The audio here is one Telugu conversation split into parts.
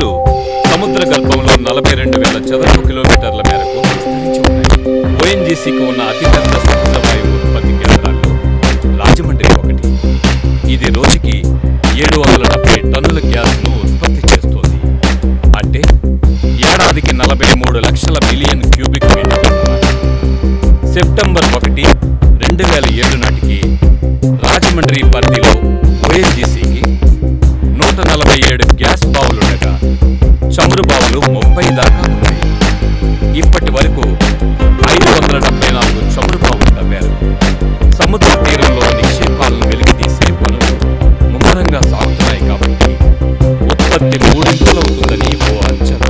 నదులు సముద్ర గర్భంలో నలభై రెండు వేల చదరపు కిలోమీటర్ల మేరకు విస్తరించి ఉన్నాయి ఓఎన్జీసీకి ఉన్న అతిపెద్ద సహజ వాయువు ఉత్పత్తి కేంద్రాల్లో రాజమండ్రి ఒకటి ఇది రోజుకి ఏడు వందల డెబ్బై టన్నుల గ్యాస్ను ఉత్పత్తి చేస్తోంది అంటే ఏడాదికి నలభై మూడు లక్షల మిలియన్ క్యూబిక్ మీటర్ల సెప్టెంబర్ ఒకటి రెండు వేల ఏడు నాటికి రాజమండ్రి పరిధిలో ఓఎన్జీసీకి నూట నలభై ఏడు గ్యాస్ బావులుండగా చమురు బావులు ముప్పై దాకా ఉన్నాయి ఇప్పటి వరకు ఐదు వందల డెబ్బై నాలుగు చమురు బావులు తవ్వారు సముద్ర తీరంలో నిక్షేపాలను వెలికితీసే పనులు ముమ్మరంగా సాగుతున్నాయి కాబట్టి ఉత్పత్తి మూడింతలవుతుందని ఓ అంచనా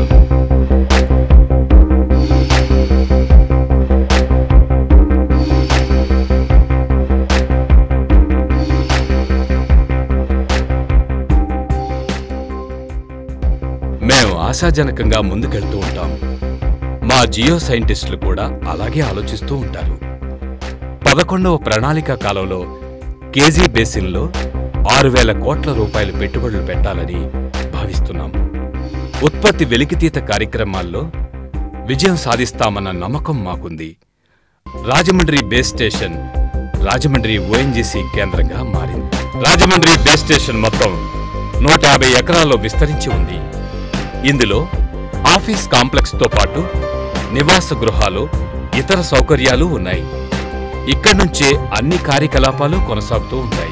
మేము ఆశాజనకంగా ముందుకెళ్తూ ఉంటాం మా జియో సైంటిస్టులు కూడా అలాగే ఆలోచిస్తూ ఉంటారు పదకొండవ ప్రణాళిక కాలంలో కేజీ బేసిన్లో ఆరు వేల కోట్ల రూపాయలు పెట్టుబడులు పెట్టాలని భావిస్తున్నాం ఉత్పత్తి వెలికితీత కార్యక్రమాల్లో విజయం సాధిస్తామన్న నమ్మకం మాకుంది Rajahmundry base station Rajahmundry ONGC కేంద్రంగా మారింది రాజమండ్రి బేస్ స్టేషన్ మొత్తం నూట యాభై ఎకరాల్లో విస్తరించి ఉంది ఇందులో ఆఫీస్ కాంప్లెక్స్తో పాటు నివాస గృహాలు ఇతర సౌకర్యాలు ఉన్నాయి ఇక్కడి నుంచే అన్ని కార్యకలాపాలు కొనసాగుతూ ఉంటాయి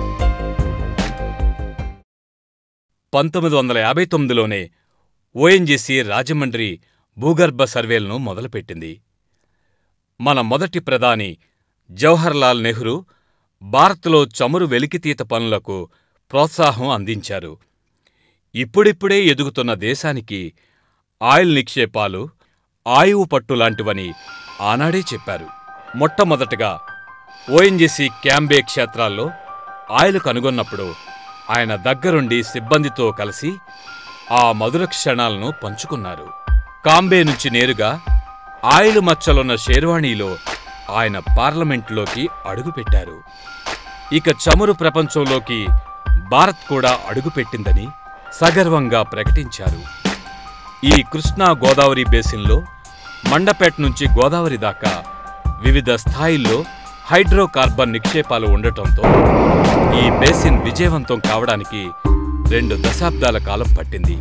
పంతొమ్మిది వందల యాభై తొమ్మిదిలోనే ఓఎన్జీసీ రాజమండ్రి భూగర్భ సర్వేలను మొదలుపెట్టింది మన మొదటి ప్రధాని జవహర్లాల్ నెహ్రూ భారత్లో చమురు వెలికితీత పనులకు ప్రోత్సాహం అందించారు ఇప్పుడిప్పుడే ఎదుగుతున్న దేశానికి ఆయిల్ నిక్షేపాలు ఆయువు పట్టు లాంటివని ఆనాడే చెప్పారు మొట్టమొదటగా ఓఎన్జీసీ క్యాంబే క్షేత్రాల్లో ఆయిల్ కనుగొన్నప్పుడు ఆయన దగ్గరుండి సిబ్బందితో కలిసి ఆ మధుర క్షణాలను పంచుకున్నారు కాంబే నుంచి నేరుగా ఆయిల్ మచ్చలున్న షేర్వాణిలో ఆయన పార్లమెంటులోకి అడుగుపెట్టారు ఇక చమురు ప్రపంచంలోకి భారత్ కూడా అడుగుపెట్టిందని సగర్వంగా ప్రకటించారు ఈ కృష్ణా గోదావరి బేసిన్లో మండపేట నుంచి గోదావరి దాకా వివిధ స్థాయిల్లో హైడ్రోకార్బన్ నిక్షేపాలు ఉండటంతో ఈ బేసిన్ విజయవంతం కావడానికి రెండు దశాబ్దాల కాలం పట్టింది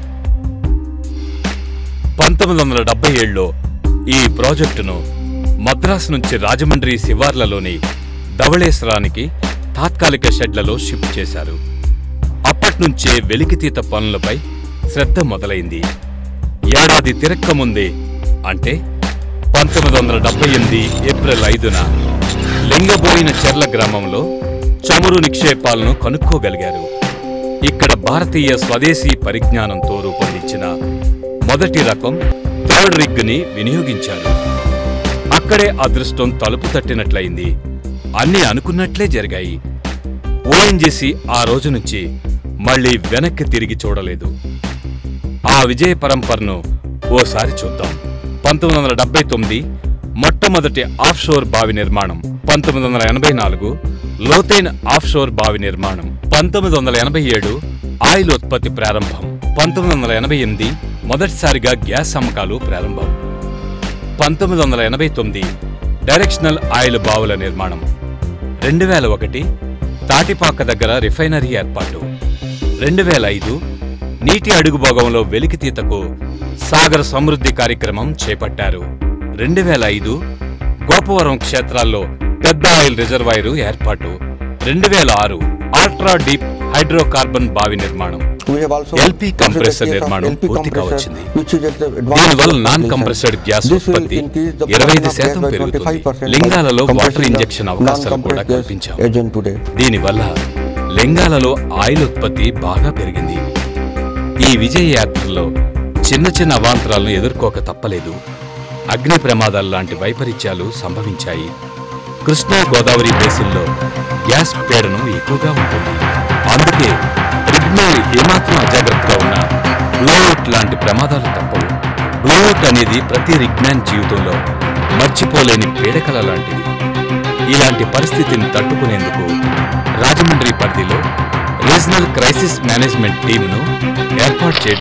పంతొమ్మిది వందల డెబ్బై ఏడులో ఈ ప్రాజెక్టును మద్రాసు నుంచి రాజమండ్రి శివార్లలోని ధవళేశ్వరానికి తాత్కాలిక షెడ్లలో షిఫ్ట్ చేశారు అప్పట్నుంచే వెలికితీత పనులపై శ్రద్ధ మొదలైంది ఏడాది తిరక్కముందే అంటే పంతొమ్మిది వందల డెబ్బై ఎనిమిది ఏప్రిల్ ఐదున లింగబోయిన చెర్ల గ్రామంలో చమురు నిక్షేపాలను కనుక్కోగలిగారు ఇక్కడ భారతీయ స్వదేశీ పరిజ్ఞానంతో రూపొందించిన మొదటి రకం థర్డ్ రిగ్ని వినియోగించారు అక్కడే అదృష్టం తలుపు తట్టినట్లయింది అన్నీ అనుకున్నట్లే జరిగాయి ఓఎన్జీసీ ఆ రోజు నుంచి మళ్ళీ వెనక్కి తిరిగి చూడలేదు ఆ విజయ పరంపరను ఓసారి చూద్దాం పంతొమ్మిది వందల డెబ్బై తొమ్మిది మొట్టమొదటి ఆఫ్షోర్ బావి నిర్మాణం పంతొమ్మిది వందల ఎనభై నాలుగు లోతైన ఆఫ్షోర్ బావి నిర్మాణం పంతొమ్మిది వందల ఎనభై ఏడు ఆయిల్ ఉత్పత్తి ప్రారంభం పంతొమ్మిది వందల ఎనభై ఎనిమిది మొదటిసారిగా గ్యాస్ అమ్మకాలు ప్రారంభం పంతొమ్మిది వందల ఎనభై తొమ్మిది డైరెక్షనల్ ఆయిల్ బావుల నిర్మాణం రెండు వేల ఒకటి తాటిపాక దగ్గర రిఫైనరీ ఏర్పాటు రెండు వేల ఐదు నీటి అడుగు భాగంలో వెలికితీతకు సాగర సమృద్ధి కార్యక్రమం చేపట్టారు రెండు వేల ఐదు గోపవరం క్షేత్రాల్లో పెద్ద ఆయిల్ రిజర్వాయరు ఏర్పాటు రెండు వేల ఆరు అల్ట్రా డీప్ హైడ్రోకార్బన్ బావి నిర్మాణం We have also LP compressor considered case of నిర్మాణం LP పూర్తి compressor, కావచ్చింది. which is at the advanced దీనివల్ల non application. Compressed gas This will ఉత్పత్తి increase the ఇరవై ఐదు production of శాతం gas by పెరుగుతుంది 25% by లింగాలలో compressing వాటర్ the ఇంజెక్షన్ అవకాశాలు కూడా non-compressed gas కల్పించాం agent today. దీనివల్ల లింగాలలో ఆయిల్ ఉత్పత్తి బాగా పెరిగింది ఈ విజయ యాత్రలో చిన్న చిన్న అవాంతరాలను ఎదుర్కోక తప్పలేదు అగ్ని ప్రమాదాలు లాంటి వైపరీత్యాలు సంభవించాయి కృష్ణా గోదావరి బేసిన్లో గ్యాస్ పీడనం ఎక్కువగా ఉంటుంది అందుకే రిగ్నల్ ఏమాత్రం అజాగ్రత్తగా ఉన్నా బ్లోఅవుట్ లాంటి ప్రమాదాలు తప్పవు బ్లోఅవుట్ అనేది ప్రతి రిగ్మ్యాన్ జీవితంలో మర్చిపోలేని పీడకల లాంటిది ఇలాంటి పరిస్థితిని తట్టుకునేందుకు రాజమండ్రి పరిధిలో రీజనల్ క్రైసిస్ మేనేజ్మెంట్ టీంను ఏర్పాటు చేయడం